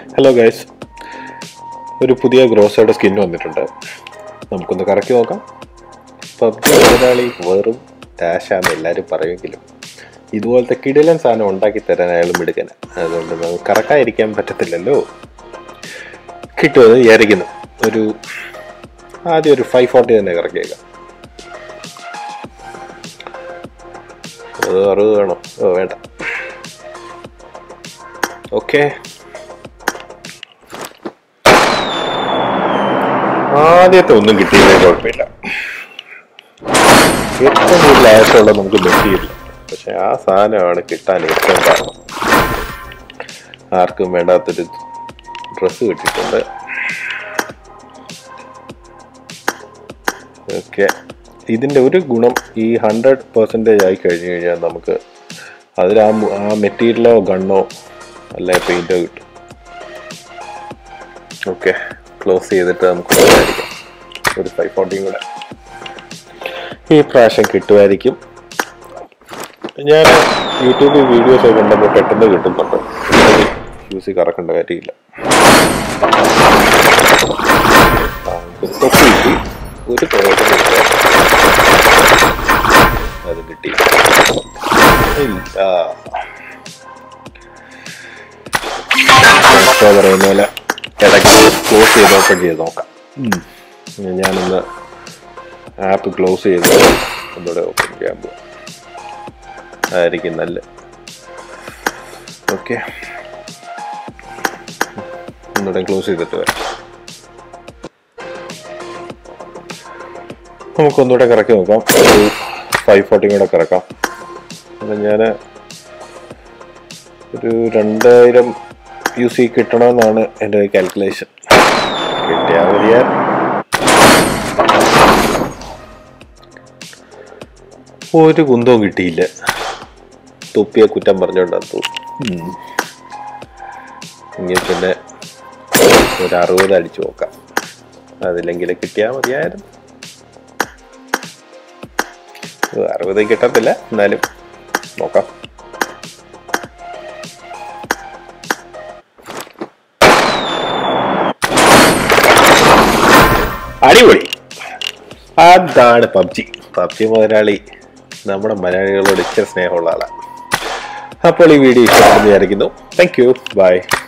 hello guys ഒരു പുതിയ ഗ്രോസയുടെ skin വന്നിട്ടുണ്ട് നമുക്കൊന്ന് കറക്കി നോക്കാം പബ്ജി മുതലാളി വെറും ഡാഷാന്ന് എല്ലാവരും പറയുമെങ്കിലും ഇതുപോലത്തെ കിടിലൻ സാധനം ഉണ്ടാക്കി തരാൻ അയാൾ മിടുക്കന അതുകൊണ്ട് നമുക്ക് കറക്കാതിരിക്കാൻ പറ്റത്തില്ലല്ലോ കിട്ടുമെന്ന് വിചാരിക്കുന്നു ഒരു ആദ്യം ഒരു ഫൈവ് ഫോർട്ടി തന്നെ കറക്കിയേക്കാം അത് അറുപത് വേണം ഓ വേണ്ട ഓക്കെ ആദ്യത്തെ ഒന്നും കിട്ടിയില്ലേ കുഴപ്പമില്ല ഏറ്റവും കൂടുതൽ ആവശ്യമുള്ളത് നമുക്ക് മെറ്റീരിയൽ പക്ഷെ ആ സാധനമാണ് കിട്ടാൻ ഏറ്റവും കാരണം ആർക്കും വേണ്ടാത്തൊരു ഡ്രസ്സ് കിട്ടിയിട്ടുണ്ട് ഓക്കെ ഇതിൻ്റെ ഒരു ഗുണം ഈ ഹൺഡ്രഡ് പെർസെൻറ്റേജ് ആയി കഴിഞ്ഞു കഴിഞ്ഞാൽ നമുക്ക് അതിൽ ആ മു- ആ മെറ്റീരിയലോ ഗണ്ണോ അല്ലെ പെയിൻറ്റോ കിട്ടും ഓക്കെ ക്ലോസ് ചെയ്തിട്ട് നമുക്ക് പോകാതിരിക്കാം ഒരു ഫൈവ് ഫോർട്ടിയും കൂടെ ഈ പ്രാവശ്യം കിട്ടുമായിരിക്കും ഞാൻ യൂട്യൂബിൽ വീഡിയോസ് ഒക്കെ കണ്ടപ്പോൾ പെട്ടെന്ന് കിട്ടുന്നുണ്ട് യൂസ് കറക്കേണ്ട കാര്യമില്ല ആ, ഒരു തൊപ്പി കിട്ടി ഒരു പ്രയോജനമില്ല അത് കിട്ടി ഇല്ല ഇപ്പൊ പറയുന്ന പോലെ ഇടയ്ക്ക് ക്ലോസ് ചെയ്ത് ഓപ്പൺ ചെയ്ത് നോക്കാം ഞാനൊന്ന് ആപ്പ് ക്ലോസ് ചെയ്ത് ഒന്നുകൂടെ ഓപ്പൺ ചെയ്യാൻ പോവാം അതായിരിക്കും നല്ല ഓക്കെ ഒന്നുകൂടെ ക്ലോസ് ചെയ്തിട്ട് വരാം നമുക്കൊന്നുകൂടെ കറക്കി നോക്കാം ഒരു ഫൈവ് ഫോർട്ടിയും കൂടെ കറക്കാം അപ്പം ഞാൻ ഒരു രണ്ടായിരം യു സി കിട്ടണമെന്നാണ് എൻ്റെ കാൽക്കുലേഷൻ കിട്ടിയാൽ മതിയാ ഒരു കുന്തവും കിട്ടിയില്ല തൊപ്പിയെ കുറ്റം പറഞ്ഞുകൊണ്ടാന്ന് തോന്നുന്നു ഇങ്ങനെ പിന്നെ ഒരു അറുപത് അടിച്ചു നോക്കാം അതില്ലെങ്കിൽ കിട്ടിയാൽ മതിയായിരുന്നു ഓ, അറുപത് കിട്ടത്തില്ല എന്നാലും നോക്കാം അടിപൊളി അതാണ് പബ്ജി പബ്ജി മുതലാളി നമ്മുടെ മലയാളികളോട് ഇച്ചിരി സ്നേഹമുള്ള ആളാണ് അപ്പോൾ ഈ വീഡിയോ ഇഷ്ടപ്പെടുന്ന വിചാരിക്കുന്നു താങ്ക് യു ബൈ